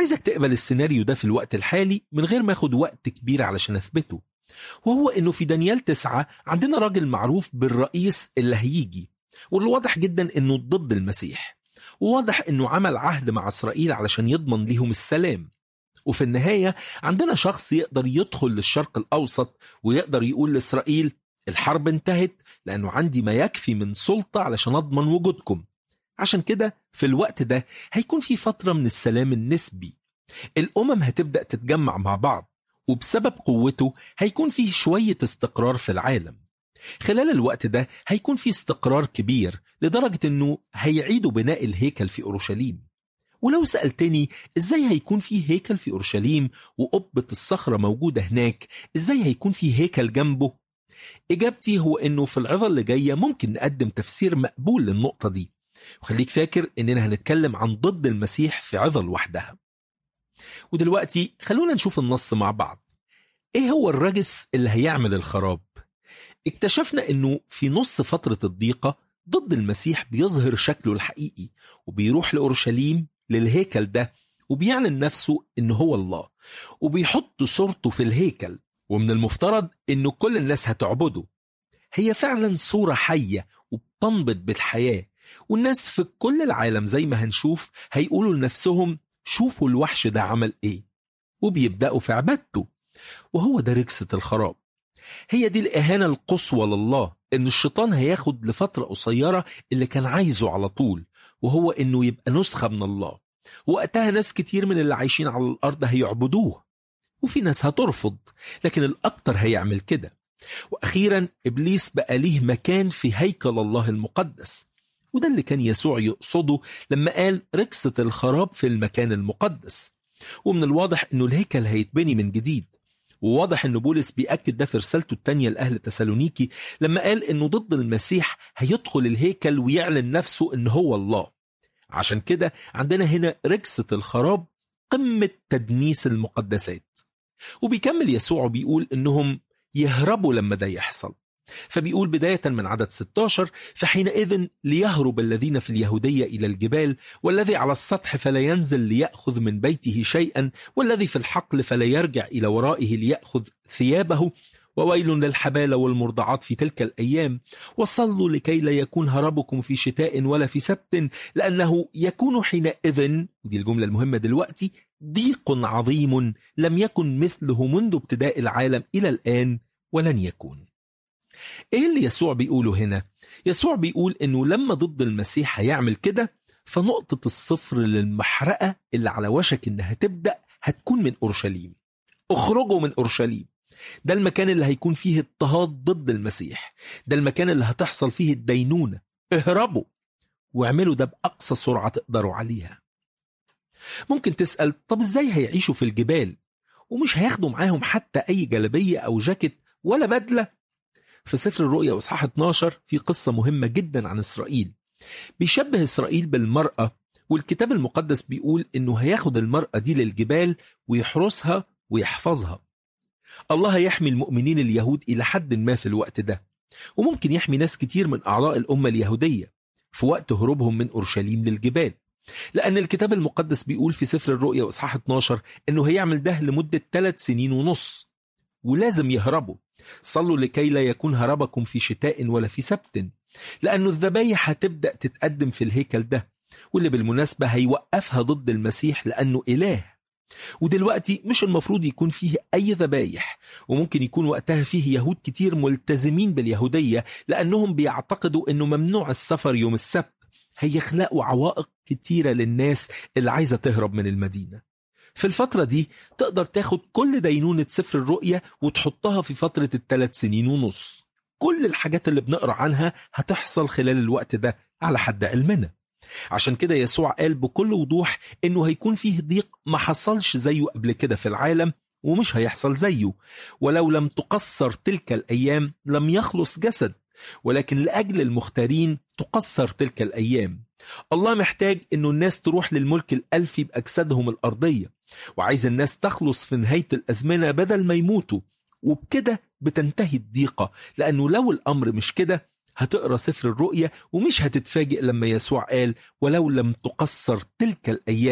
وعايزك تقبل السيناريو ده في الوقت الحالي من غير ما ياخد وقت كبير علشان أثبته وهو إنه في دانيال تسعة عندنا راجل معروف بالرئيس اللي هيجي واللي واضح جدا إنه ضد المسيح وواضح إنه عمل عهد مع إسرائيل علشان يضمن ليهم السلام وفي النهاية عندنا شخص يقدر يدخل للشرق الأوسط ويقدر يقول لإسرائيل الحرب انتهت لأنه عندي ما يكفي من سلطة علشان أضمن وجودكم عشان كده في الوقت ده هيكون في فترة من السلام النسبي الأمم هتبدأ تتجمع مع بعض وبسبب قوته هيكون فيه شوية استقرار في العالم خلال الوقت ده هيكون في استقرار كبير لدرجة أنه هيعيدوا بناء الهيكل في أورشليم ولو سألتني إزاي هيكون في هيكل في أورشليم وقبة الصخرة موجودة هناك إزاي هيكون في هيكل جنبه إجابتي هو أنه في العظة اللي جاية ممكن نقدم تفسير مقبول للنقطة دي وخليك فاكر أننا هنتكلم عن ضد المسيح في عظة لوحدها ودلوقتي خلونا نشوف النص مع بعض إيه هو الرجس اللي هيعمل الخراب؟ اكتشفنا أنه في نص فترة الضيقة ضد المسيح بيظهر شكله الحقيقي وبيروح لأورشليم للهيكل ده وبيعلن نفسه إن هو الله وبيحط صورته في الهيكل ومن المفترض إنه كل الناس هتعبده هي فعلا صورة حية وبتنبض بالحياة والناس في كل العالم زي ما هنشوف هيقولوا لنفسهم شوفوا الوحش ده عمل ايه وبيبدأوا في عبادته وهو ده ركسة الخراب هي دي الإهانة القصوى لله إن الشيطان هياخد لفترة قصيرة اللي كان عايزه على طول وهو إنه يبقى نسخة من الله وقتها ناس كتير من اللي عايشين على الأرض هيعبدوه وفي ناس هترفض لكن الأكتر هيعمل كده وأخيرا إبليس بقى ليه مكان في هيكل الله المقدس وده اللي كان يسوع يقصده لما قال ركسة الخراب في المكان المقدس ومن الواضح أنه الهيكل هيتبني من جديد وواضح أن بولس بيأكد ده في رسالته التانية لأهل تسالونيكي لما قال أنه ضد المسيح هيدخل الهيكل ويعلن نفسه أن هو الله عشان كده عندنا هنا ركسة الخراب قمة تدنيس المقدسات وبيكمل يسوع بيقول أنهم يهربوا لما ده يحصل فبيقول بداية من عدد 16 فحينئذ ليهرب الذين في اليهودية إلى الجبال والذي على السطح فلا ينزل ليأخذ من بيته شيئا والذي في الحقل فلا يرجع إلى ورائه ليأخذ ثيابه وويل للحبالة والمرضعات في تلك الأيام وصلوا لكي لا يكون هربكم في شتاء ولا في سبت لأنه يكون حينئذ دي الجملة المهمة دلوقتي ضيق عظيم لم يكن مثله منذ ابتداء العالم إلى الآن ولن يكون ايه اللي يسوع بيقوله هنا يسوع بيقول انه لما ضد المسيح هيعمل كده فنقطة الصفر للمحرقة اللي على وشك انها تبدأ هتكون من اورشليم اخرجوا من اورشليم ده المكان اللي هيكون فيه اضطهاد ضد المسيح ده المكان اللي هتحصل فيه الدينونة اهربوا واعملوا ده بأقصى سرعة تقدروا عليها ممكن تسأل طب ازاي هيعيشوا في الجبال ومش هياخدوا معاهم حتى أي جلبية أو جاكيت ولا بدلة في سفر الرؤيا واصحاح 12 في قصة مهمة جدا عن إسرائيل بيشبه إسرائيل بالمرأة والكتاب المقدس بيقول إنه هياخد المرأة دي للجبال ويحرسها ويحفظها الله هيحمي المؤمنين اليهود إلى حد ما في الوقت ده وممكن يحمي ناس كتير من أعضاء الأمة اليهودية في وقت هروبهم من أورشليم للجبال لأن الكتاب المقدس بيقول في سفر الرؤيا وإصحاح 12 إنه هيعمل ده لمدة ثلاث سنين ونص ولازم يهربوا صلوا لكي لا يكون هربكم في شتاء ولا في سبت لأنه الذبايح هتبدأ تتقدم في الهيكل ده واللي بالمناسبة هيوقفها ضد المسيح لأنه إله ودلوقتي مش المفروض يكون فيه أي ذبايح وممكن يكون وقتها فيه يهود كتير ملتزمين باليهودية لأنهم بيعتقدوا أنه ممنوع السفر يوم السبت هيخلقوا عوائق كتيرة للناس اللي عايزة تهرب من المدينة في الفترة دي تقدر تاخد كل دينونة سفر الرؤية وتحطها في فترة الثلاث سنين ونص كل الحاجات اللي بنقرأ عنها هتحصل خلال الوقت ده على حد علمنا عشان كده يسوع قال بكل وضوح انه هيكون فيه ضيق ما حصلش زيه قبل كده في العالم ومش هيحصل زيه ولو لم تقصر تلك الايام لم يخلص جسد ولكن لاجل المختارين تقصر تلك الايام الله محتاج انه الناس تروح للملك الالفي باجسادهم الارضيه وعايز الناس تخلص في نهايه الازمنه بدل ما يموتوا وبكده بتنتهي الضيقه لانه لو الامر مش كده هتقرا سفر الرؤيا ومش هتتفاجئ لما يسوع قال ولو لم تقصر تلك الايام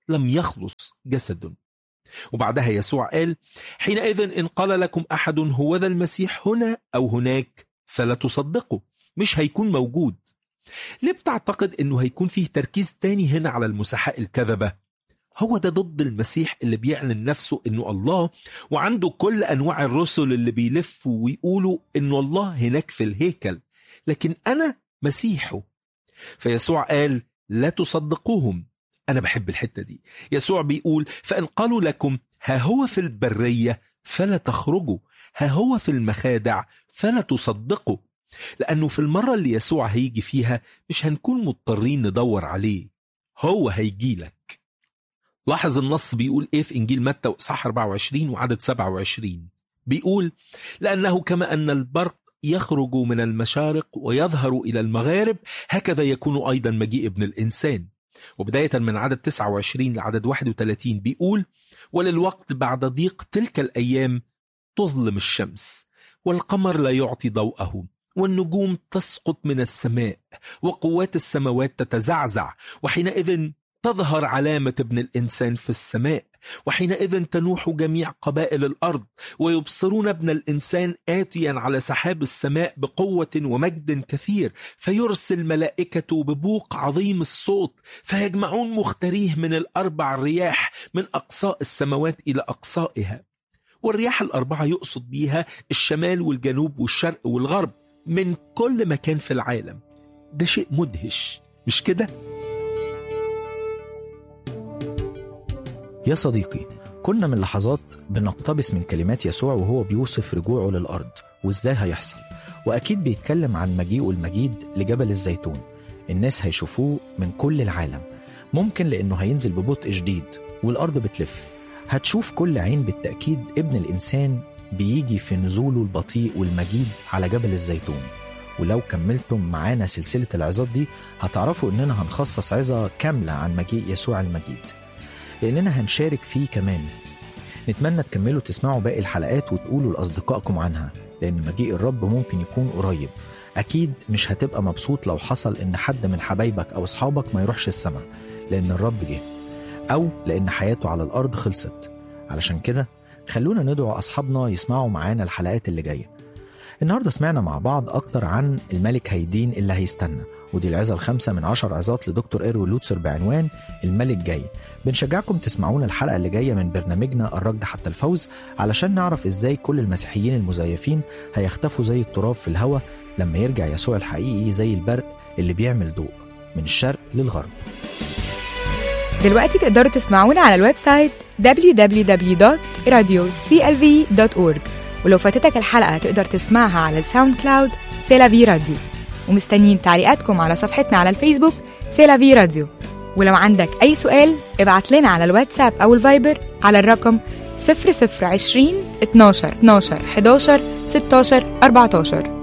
لم يخلص جسد وبعدها يسوع قال حينئذ إن قال لكم أحد هو ذا المسيح هنا أو هناك فلا تصدقوا مش هيكون موجود ليه بتعتقد انه هيكون فيه تركيز تاني هنا على المسحاء الكذبة هو ده ضد المسيح اللي بيعلن نفسه انه الله وعنده كل انواع الرسل اللي بيلفوا ويقولوا انه الله هناك في الهيكل لكن انا مسيحه فيسوع قال لا تصدقوهم انا بحب الحته دي يسوع بيقول فان قالوا لكم ها هو في البريه فلا تخرجوا ها هو في المخادع فلا تصدقوا لانه في المره اللي يسوع هيجي فيها مش هنكون مضطرين ندور عليه هو هيجي لك لاحظ النص بيقول ايه في انجيل متى اصحاح 24 وعدد 27 بيقول لانه كما ان البرق يخرج من المشارق ويظهر الى المغارب هكذا يكون ايضا مجيء ابن الانسان وبدايه من عدد 29 لعدد 31 بيقول وللوقت بعد ضيق تلك الايام تظلم الشمس والقمر لا يعطي ضوءه والنجوم تسقط من السماء وقوات السماوات تتزعزع وحينئذ تظهر علامة ابن الإنسان في السماء وحينئذ تنوح جميع قبائل الأرض ويبصرون ابن الإنسان آتيا على سحاب السماء بقوة ومجد كثير فيرسل ملائكة ببوق عظيم الصوت فيجمعون مختاريه من الأربع رياح من أقصاء السماوات إلى أقصائها والرياح الأربعة يقصد بيها الشمال والجنوب والشرق والغرب من كل مكان في العالم ده شيء مدهش مش كده؟ يا صديقي كنا من لحظات بنقتبس من كلمات يسوع وهو بيوصف رجوعه للأرض وإزاي هيحصل وأكيد بيتكلم عن مجيئه المجيد لجبل الزيتون الناس هيشوفوه من كل العالم ممكن لأنه هينزل ببطء شديد والأرض بتلف هتشوف كل عين بالتأكيد ابن الإنسان بيجي في نزوله البطيء والمجيد على جبل الزيتون ولو كملتم معانا سلسلة العظات دي هتعرفوا إننا هنخصص عظة كاملة عن مجيء يسوع المجيد لأننا هنشارك فيه كمان نتمنى تكملوا تسمعوا باقي الحلقات وتقولوا لأصدقائكم عنها لأن مجيء الرب ممكن يكون قريب أكيد مش هتبقى مبسوط لو حصل إن حد من حبايبك أو أصحابك ما يروحش السماء لأن الرب جه أو لأن حياته على الأرض خلصت علشان كده خلونا ندعو أصحابنا يسمعوا معانا الحلقات اللي جاية النهاردة سمعنا مع بعض أكتر عن الملك هيدين اللي هيستنى ودي العظة الخامسة من عشر عظات لدكتور إيرو لوتسر بعنوان الملك جاي بنشجعكم تسمعونا الحلقة اللي جاية من برنامجنا الركض حتى الفوز علشان نعرف إزاي كل المسيحيين المزيفين هيختفوا زي التراب في الهواء لما يرجع يسوع الحقيقي زي البرق اللي بيعمل ضوء من الشرق للغرب دلوقتي تقدروا تسمعونا على الويب سايت www.radioclv.org ولو فاتتك الحلقة تقدر تسمعها على الساوند كلاود سيلافي راديو ومستنيين تعليقاتكم على صفحتنا على الفيسبوك سيلافي راديو ولو عندك أي سؤال ابعت لنا على الواتساب أو الفايبر على الرقم 0020 12 12 11 16 14